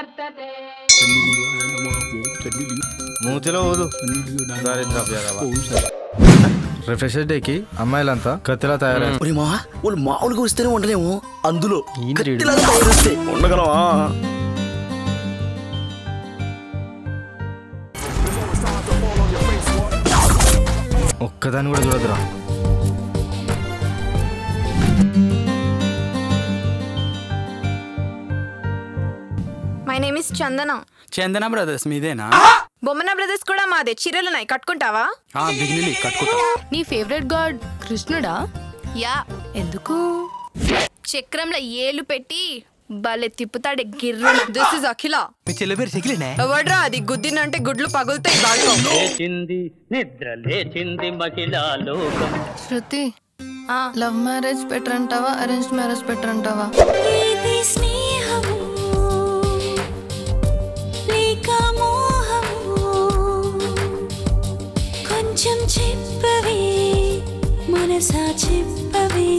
మూతిలో ఊదు రిఫ్రెషర్ డేకి అమ్మాయిలంతా కత్తిలా తయారయ్యారు ఒరే మా వాళ్ళు మామూలుగా వస్తేనే ఉండలేము అందులో కత్తిలాగా తయారొస్తే ఉండగలవా ఒక్కదాన్ని కూడా చూడదురా my name is Chandana Chandana brothers మీదేనా బొమ్మన బ్రదర్స్ కూడా మాదే చీరలున్నాయి కట్టుకుంటావా ఆ బిగినిలి కట్టుకుంటా నీ ఫేవరెట్ గాడ్ కృష్ణుడా యా ఎందుకు చక్రంలో ఏలు పెట్టి భలే తిప్పుతాడే గిర్రు దిస్ ఇస్ అఖిల మీ చెల్లె పేరు చెకిలేనే ఎవడ్రా అది గుద్దినంటే గుడ్లు పగులుతాయి బాగా లేచింది నిద్ర లేచింది మహిళా లోకం శృతి లవ్ మ్యారేజ్ బెటర్ అంటావా అరేంజ్ మ్యారేజ్ బెటర్ అంటావా ఇది స్నేహము లేక మోహము కొంచెం చెప్పవే మనసా చెప్పవే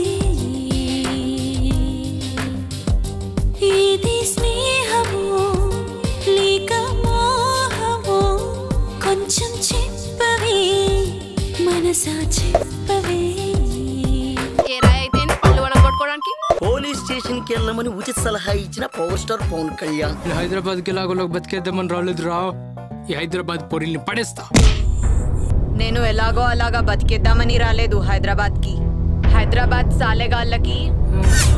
ఇది స్నేహము లేక మోహము కొంచెం చెప్పవే మనసా చెప్పవే ఏరా అయితే పళ్ళు వడ కొట్టుకోవడానికి పోలీస్ స్టేషన్ కి వెళ్ళమని ఉచిత సలహా ఇచ్చిన పవర్ స్టార్ పవన్ కళ్యాణ్ హైదరాబాద్ కి లాగోలో బతికేద్దామని రాలేదు రా ఈ హైదరాబాద్ పొరిల్ని పడేస్తా నేను ఎలాగో అలాగా బతికేద్దామని రాలేదు హైదరాబాద్ కి హైదరాబాద్ సాలెగాళ్ళకి